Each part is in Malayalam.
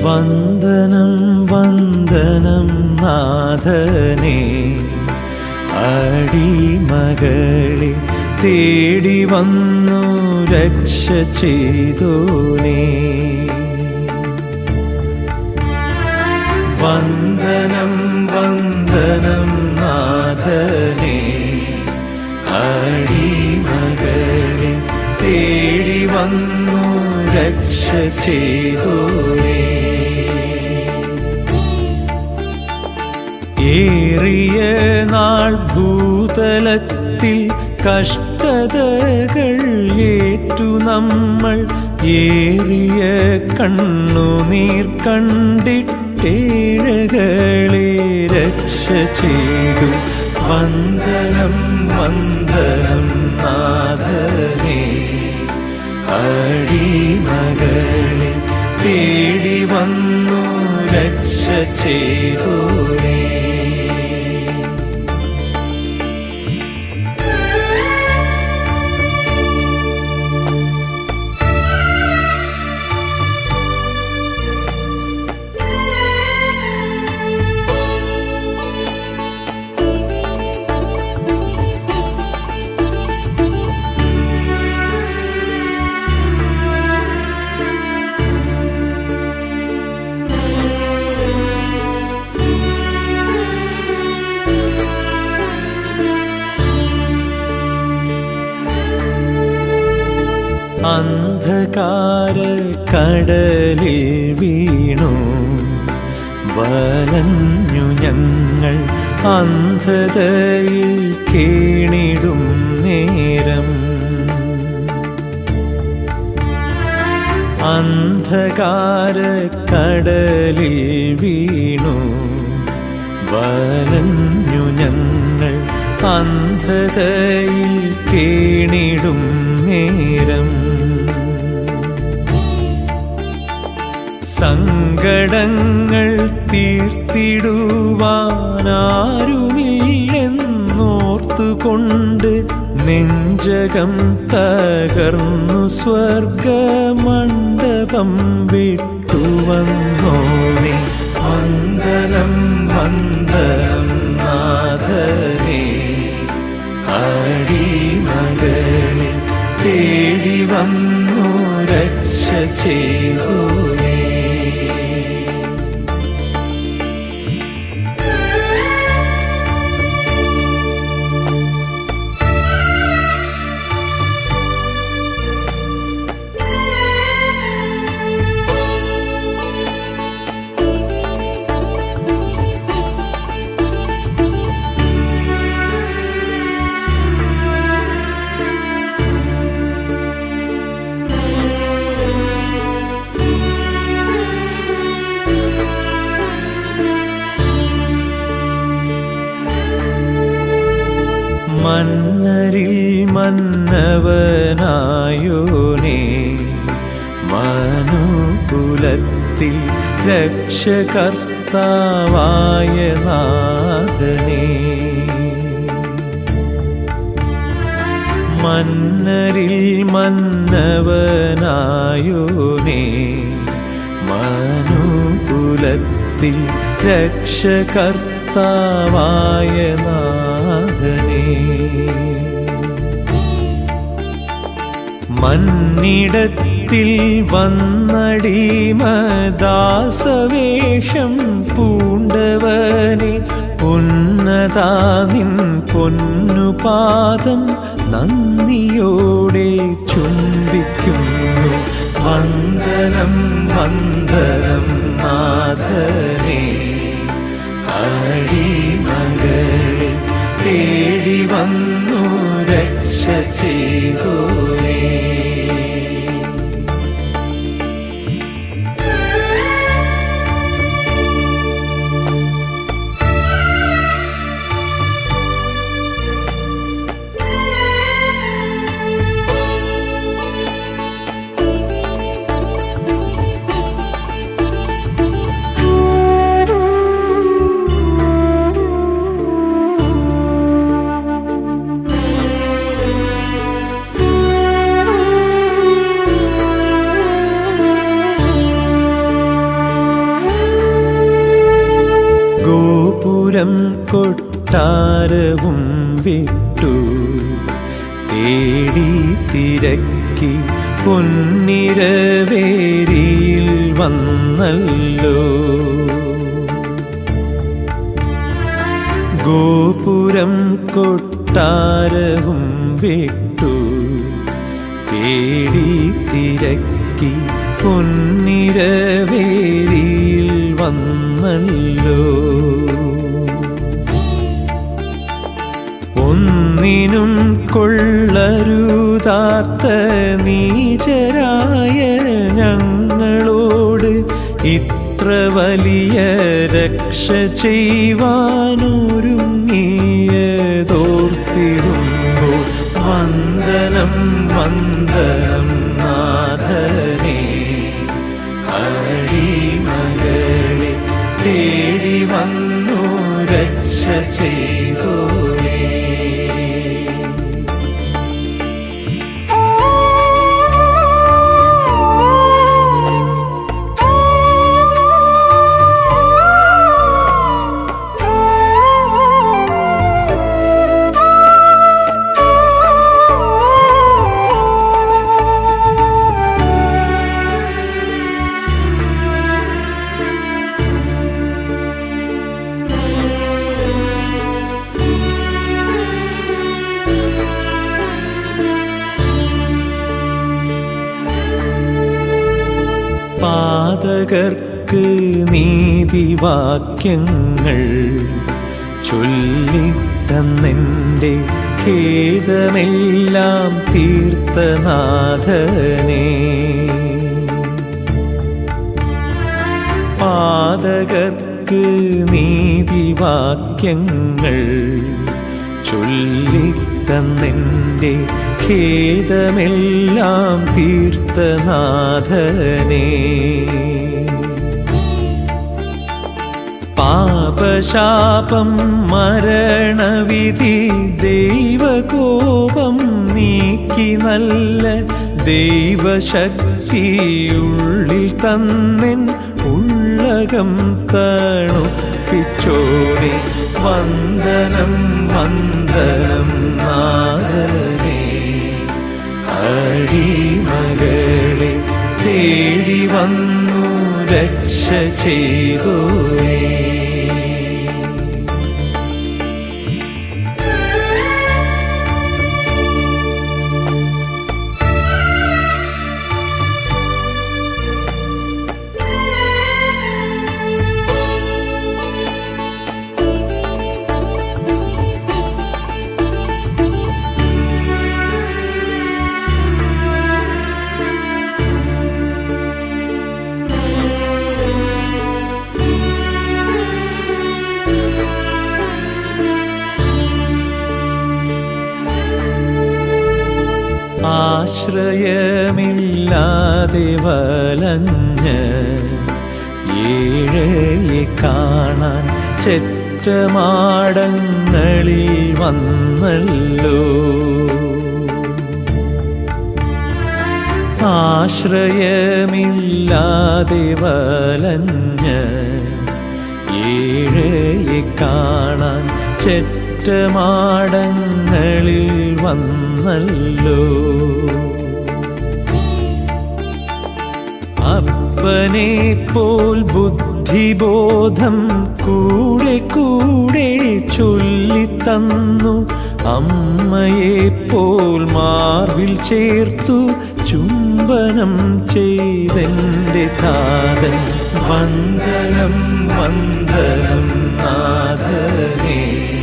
വന്ദനം വന്ദനം നാഥനേ അടിമകളെ തേടി വന്നു രക്ഷ ചെയ്തോനേ വന്ദനം വന്ദനം നാഥനേ അടിമകളെ തേടി വന്നു രക്ഷ ചെയ്തോനേ ഏറിയ നാൾ ഭൂതലത്തിൽ കഷ്ടതകൾ ഏറ്റു നമ്മൾ ഏറിയ കണ്ണുനീർ കണ്ടിട്ടേഴകളെ രക്ഷ ചെയ്തു വന്ദനം വന്ദനം നാഥനേ അടിമകളെ തേടി വന്നു രക്ഷ ചെയ്തോരേ അന്ധകാര കടലിൽ വീണു വലഞ്ഞു ഞങ്ങൾ അന്ധതയിൽ കേണിടും നേരം അന്ധകാര കടലിൽ വീണു വലഞ്ഞു ഞങ്ങൾ അന്ധതയിൽ കേണിടും നേരം സങ്കടങ്ങൾ തീർത്തിടുവാനാരുമില്ലെന്നോർത്തുകൊണ്ട് നെഞ്ചകം തകർന്നു സ്വർഗമണ്ഡപം വിട്ടുവന്നോനെ വന്ദനം വന്ദനം നാഥനേ അടിമകളെ തേടി വന്നു രക്ഷ ചെയ്തോനേ മന്നരിൽ മന്നവനായോനേ മനുകുലത്തിൽ രക്ഷകർത്താവായ നാഥനേ മന്നരിൽ മന്നവനായോനേ മനുകുലത്തിൽ രക്ഷകർത്താവായ നാഥനേ മന്നിടത്തിൽ വന്നടിമദാസവേഷം പൂണ്ടവനെ ഉന്നതാ നിൻ പൊന്നുപാദം നന്ദിയോടെ ചുംബിക്കുന്നു വന്ദനം വന്ദനം നാഥനേ അടിമകളെ തേടി വന്നു രക്ഷ ചെയ്തോനേ Thank കൊട്ടാരവും വിട്ടു തേടി തിരക്കി പൊന്നിരവേരിയിൽ വന്നല്ലോ ഗോപുരം കൊട്ടാരവും വിട്ടു തേടി തിരക്കി പൊന്നിരവേരിയിൽ വന്നല്ലോ ഒന്നിനും കൊള്ളരുതാത്ത നീചരായ ഞങ്ങളോട് ഇത്ര വലിയ രക്ഷ ചെയ്യുവാനൊരുങ്ങിയതോർത്തിരുമ്പോൾ വന്ദനം വന്ദനം നാഥനേ അടിമകളെ തേടി വന്നു രക്ഷ ചെയ്തോരേ പാതകർക്ക് നീതിവാക്യങ്ങൾ ചൊല്ലിത്തന്നെൻ്റെ ഖേദമെല്ലാം തീർത്ഥനാഥനേ പാതകർക്ക് നീതിവാക്യങ്ങൾ ചൊല്ലിത്തന്നെൻ്റെ ഖേദമെല്ലാം തീർത്ഥനാഥനേ പാപശാപം മരണവിധി ദൈവകോപം നീക്കി നല്ല ദൈവശക്തിയുള്ളിൽ തന്നിൻ ഉള്ളകം തണുപ്പിച്ചോരെ വന്ദനം വന്ദനം നാദനേ അടിമകളെ തേടി വന്നു രക്ഷ ചെയ്തോരേ ആശ്രയമില്ലാതെ വലഞ്ഞ് ഏഴയെ കാണാൻ ചെറ്റമാടങ്ങളിൽ വന്നല്ലോ ആശ്രയമില്ലാതെ വലഞ്ഞ് ഏഴയെ കാണാൻ ചെറ്റമാടങ്ങളിൽ വന്നല്ലോ അപ്പനെ പോൽ ബുദ്ധിബോധം കൂടെ കൂടെ ചൊല്ലിത്തന്നു അമ്മയെ പോൽ മാർവിൽ ചേർത്തു ചുംബനം ചെയ്തെന്റെ താതൻ വന്ദനം വന്ദനം നാഥനേ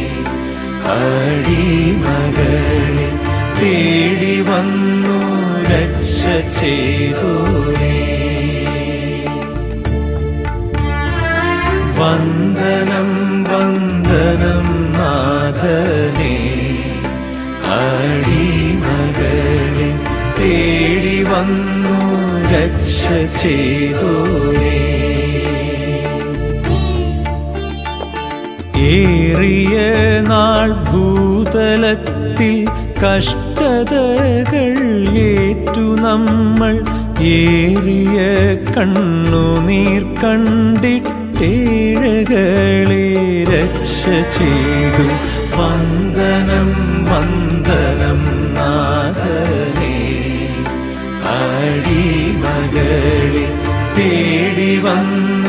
അടിമകളെ തേടി വന്നു രക്ഷ ചെയ്തോരേ വന്ദനം വന്ദനം നാഥനേ അടിമകളെ തേടി വന്നു രക്ഷ ചെയ്തോരേ ഏറിയ നാൾ ഭൂതലത്തിൽ കഷ്ടതകൾ ഏറ്റു നമ്മൾ ഏറിയ കണ്ണുനീർ കണ്ടിട്ടും ഏഴകളെ രക്ഷ ചെയ്തു വന്ദനം വന്ദനം നാഥനേ അടിമകളെ തേടി വന്നു